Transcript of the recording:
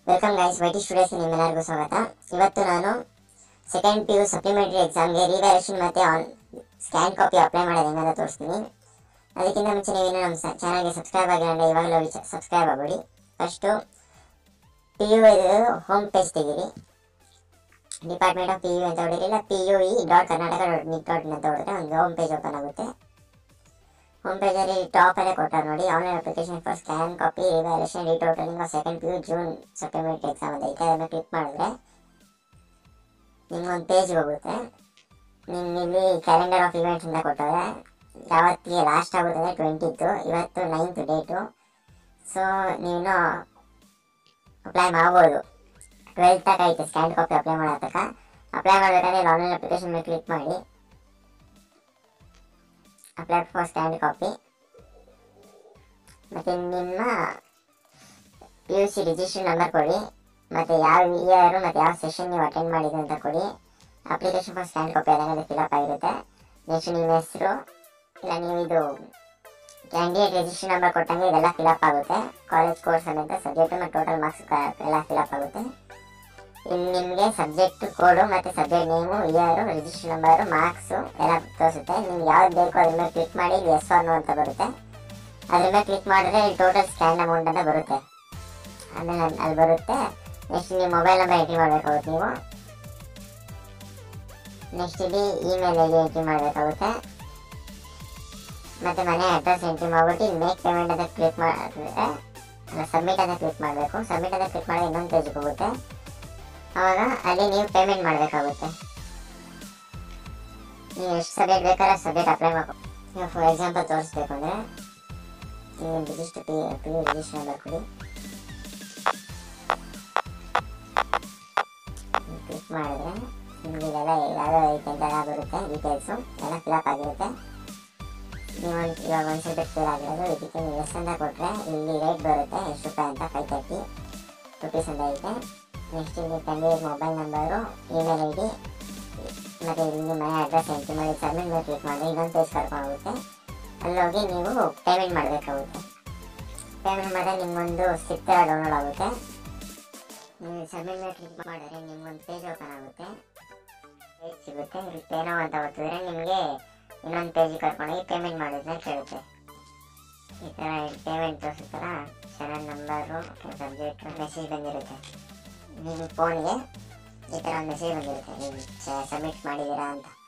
welcome guys ವೈಟಿ ಸ್ಟುಡಿಯೋಸ್ಗೆ ನಿಮ್ಮೆಲ್ಲರಿಗೂ ಸ್ವಾಗತ ಇವತ್ತು ನಾನು ಸೆಕೆಂಡ್ ಪಿ ಯು ಸಪ್ಲಿಮೆಂಟರಿ ಎಕ್ಸಾಮ್ಗೆ ರಿವ್ಯಾಲ್ಯೂಷನ್ ಮತ್ತು ಆನ್ ಸ್ಕ್ಯಾನ್ ಕಾಪಿ ಅಪ್ಲೈ ಮಾಡೋದು ಹೆಂಗಂತ ತೋರಿಸ್ತೀನಿ ಅದಕ್ಕಿಂತ ಮುಂಚೆ ನೀವೇನು ನಮ್ಮ ಚಾನಲ್ಗೆ ಸಬ್ಸ್ಕ್ರೈಬ್ ಆಗಿಲ್ಲ ಅಂದರೆ ಇವಾಗಲೂ ಹೋಗಿ ಸಬ್ಸ್ಕ್ರೈಬ್ ಆಗ್ಬಿಡಿ first P U home page ತೆಗೀರಿ ಡಿಪಾರ್ಟ್ಮೆಂಟ್ ಆಫ್ ಪಿ ಯು ಅಂತ ಹೊಡಿರಿ ಇಲ್ಲ P U E dot Karnataka dot nit dot in ಅಂತ ಹೊಡೆದ್ರೆ ಒಂದು ಹೋಮ್ ಪೇಜ್ ಓಪನ್ ಆಗುತ್ತೆ ಹೋಮ್ ಪೇಜಲ್ಲಿ ಟಾಪಲ್ಲೇ ಕೊಟ್ಟಾರೆ ನೋಡಿ online application for scan copy revaluation retotalling second P U June supplementary exam ಅಂತ ಐತೆ ಅದನ್ನು ಕ್ಲಿಕ್ ಮಾಡಿದ್ರೆ ನಿಮ್ಗೊಂದು ಪೇಜ್ ಹೋಗುತ್ತೆ ನಿಮ್ಗೆ ಇಲ್ಲಿ ಕ್ಯಾಲೆಂಡರ್ ಆಫ್ ಇವೆಂಟ್ಸ್ ಅಂತ ಕೊಟ್ಟವ್ರೆ ಯಾವತ್ತಿಗೆ ಲಾಸ್ಟ್ ಆಗುತ್ತದೆ ಟ್ವೆಂಟಿತ್ತು ಇವತ್ತು ನೈನ್ತ್ ಡೇಟು ಸೊ ನೀನು ಅಪ್ಲೈ ಮಾಡ್ಬೋದು ಟ್ವೆಲ್ತ್ ತನಕ ಐತೆ ಸ್ಕ್ಯಾನ್ ಕಾಪಿ ಅಪ್ಲೈ ಮಾಡೋ ತನಕ ಅಪ್ಲೈ ಮಾಡಬೇಕಾದ್ರೆ ಆನ್ಲೈನ್ ಅಪ್ಲಿಕೇಶನ್ ಮೇಲೆ ಕ್ಲಿಕ್ ಮಾಡಿ ಅಪ್ಲೈ ಫಾರ್ ಸ್ಕ್ಯಾನ್ ಕಾಪಿ ಮತ್ತು ನಿಮ್ಮ P U C registration number ಕೊಡಿ ಮತ್ತು ಯಾವ ಇಯರು ಮತ್ತು ಯಾವ ಸೆಷನ್ ನೀವು ಅಟೆಂಡ್ ಮಾಡಿದೆ ಅಂತ ಕೊಡಿ ಅಪ್ಲಿಕೇಶನ್ ಫಾರ್ ಸ್ಕ್ಯಾನ್ ಕಾಪಿ ಅದಂಗೆ ಫಿಲಪ್ ಆಗಿರುತ್ತೆ ನೆಕ್ಸ್ಟ್ ನಿಮ್ಮ ಹೆಸರು ಇಲ್ಲ ನೀವು ಇದು ಕ್ಯಾಂಡಿಡೇಟ್ ರಿಜಿಸ್ಟ್ರೇಷನ್ ನಂಬರ್ ಕೊಟ್ಟಂಗೆ ಇದೆಲ್ಲ ಫಿಲಪ್ ಆಗುತ್ತೆ ಕಾಲೇಜ್ ಕೋರ್ಸ್ ಸಮೇತ ಸಬ್ಜೆಕ್ಟ್ ಮತ್ತು ಟೋಟಲ್ ಮಾರ್ಕ್ಸ್ ಎಲ್ಲ ಫಿಲಪ್ ಆಗುತ್ತೆ ಇಲ್ಲಿ ನಿಮಗೆ ಸಬ್ಜೆಕ್ಟ್ ಕೋಡು ಮತ್ತು subject name year registration number marks ಎಲ್ಲ ತೋರಿಸುತ್ತೆ ನಿಮ್ಗೆ ಯಾವ್ದು ಬೇಕು ಅದ್ರ ಮೇಲೆ ಕ್ಲಿಕ್ ಮಾಡಿ ಇಲ್ಲಿ ಎಸ್ ಆರ್ ನೋ ಅಂತ ಬರುತ್ತೆ ಅದ್ರ ಮೇಲೆ ಕ್ಲಿಕ್ ಮಾಡಿದ್ರೆ ಇಲ್ಲಿ ಟೋಟಲ್ ಸ್ಕ್ಯಾನ್ ಅಮೌಂಟ್ ಅಂತ ಬರುತ್ತೆ ಆಮೇಲೆ ಅಲ್- ಅಲ್ಲಿ ಬರುತ್ತೆ ನೆಕ್ಸ್ಟ್ ನೀವು ಮೊಬೈಲ್ ನಂಬರ್ ಎಂಟ್ರಿ ಮಾಡಬೇಕಾಗುತ್ತೆ ನೀವು ನೆಕ್ಸ್ಟ್ ಇಲ್ಲಿ ಇಮೇಲ್ ಐ ಡಿ ಎಂಟ್ರಿ ಮಾಡಬೇಕಾಗುತ್ತೆ ಮತ್ತು ಮನೆ ಅಡ್ರೆಸ್ ಎಂಟ್ರಿ ಮಾಡ್ಬಿಟ್ಟು ಇಲ್ಲಿ ಮೇಕ್ ಪೇಮೆಂಟ್ ಅಂತ ಕ್ಲಿಕ್ ಮಾಡಿದ್ರೆ ಅಲ್ಲ ಸಬ್ಮಿಟ್ ಅಂತ ಕ್ಲಿಕ್ ಮಾಡಬೇಕು ಸಬ್ಮಿಟ್ ಅಂತ ಕ್ಲಿಕ್ ಮಾಡಿ ಇನ್ನೊಂದು ಪೇಜ್ಗೆ ಹೋಗುತ್ತೆ ಆವಾಗ ಅಲ್ಲಿ ನೀವು ಪೇಮೆಂಟ್ ಮಾಡಬೇಕಾಗುತ್ತೆ ನೀವು ಎಷ್ಟು ಸಬ್ಜೆಕ್ಟ್ ಬೇಕಾದ್ರೆ ಸಬ್ಜೆಕ್ಟ್ ಅಪ್ಲೈ ಮಾಡಬೇಕು ಈಗ ಫಾರ್ ಎಕ್ಸಾಂಪಲ್ ತೋರಿಸ್ಬೇಕು ಅಂದರೆ ನೀವು register P P U register number ಕೊಡಿ ಕ್ಲಿಕ್ ಮಾಡಿದ್ರೆ ನಿಮಗೆ ಇದೆಲ್ಲ ಯಾವ್ಯಾವ ಐತೆ ಅಂತ ಎಲ್ಲ ಬರುತ್ತೆ ಡೀಟೇಲ್ಸು ಎಲ್ಲ ಫಿಲಪ್ ಆಗಿರುತ್ತೆ ನೀವು ಒಂದು ಇವಾಗ ಒಂದು ಸಬ್ಜೆಕ್ಟ್ ಫೇಲ್ ಆಗಿರೋದು ಇದಕ್ಕೆ ನೀವು ಎಸ್ ಅಂತ ಕೊಟ್ಟರೆ ಇಲ್ಲಿ ರೇಟ್ ಬರುತ್ತೆ ಎಷ್ಟು ರೂಪಾಯಿ ಅಂತ ಫೈವ್ ತರ್ಟಿ ರುಪೀಸ್ ಅಂತ ಐತೆ ನೆಕ್ಸ್ಟ್ ಇಲ್ಲಿ candidate mobile number email I D ಮತ್ತು ಇಲ್ಲಿ ನಿಮ್ಮ ಮನೆ ಅಡ್ರೆಸ್ ಎಂಟ್ರಿ ಮಾಡಿ ಸಬ್ಮಿಟ್ ಮೇಲೆ ಕ್ಲಿಕ್ ಮಾಡಿ ಇನ್ನೊಂದು ಪೇಜ್ ಕರ್ಕೊಂಡು ಹೋಗುತ್ತೆ ಅಲ್ಲಿ ಹೋಗಿ ನೀವು ಪೇಮೆಂಟ್ ಮಾಡಬೇಕಾಗುತ್ತೆ ಪೇಮೆಂಟ್ ಮಾಡಿದ್ರೆ ನಿಮ್ಮೊಂದು ಸ್ಲಿಪ್ ಥರ ಡೌನ್ಲೋಡ್ ಆಗುತ್ತೆ ನೀವು ಸಬ್ಮಿಟ್ ಮೇಲೆ ಕ್ಲಿಕ್ ಮಾಡಿದ್ರೆ ನಿಮ್ಗೊಂದು ಪೇಜ್ ಓಪನ್ ಆಗುತ್ತೆ ಪೇಜ್ ಸಿಗುತ್ತೆ ಇಲ್ಲಿ ಪೇನೋ ಅಂತ ಒತ್ತಿದ್ರೆ ನಿಮಗೆ ಇನ್ನೊಂದು ಪೇಜಿಗೆ ಕರ್ಕೊಂಡೋಗಿ ಪೇಮೆಂಟ್ ಮಾಡಿದ್ರೆ ಕೇಳುತ್ತೆ ಈ ಥರ ಪೇಮೆಂಟ್ ತೋರಿಸುತ್ತಲ್ಲ ಚಾನಲ್ ನಂಬರು ಸಬ್ಜೆಕ್ಟ್ ಮೆಸೇಜ್ ಬಂದಿರುತ್ತೆ ನಿಮ್ಮ ಫೋನ್ಗೆ ಈ ಥರ ಒಂದು ಮೆಸೇಜ್ ಬಂದಿರುತ್ತೆ ನೀವು ಸಬ್ಮಿಟ್ ಮಾಡಿದ್ದೀರಾ ಅಂತ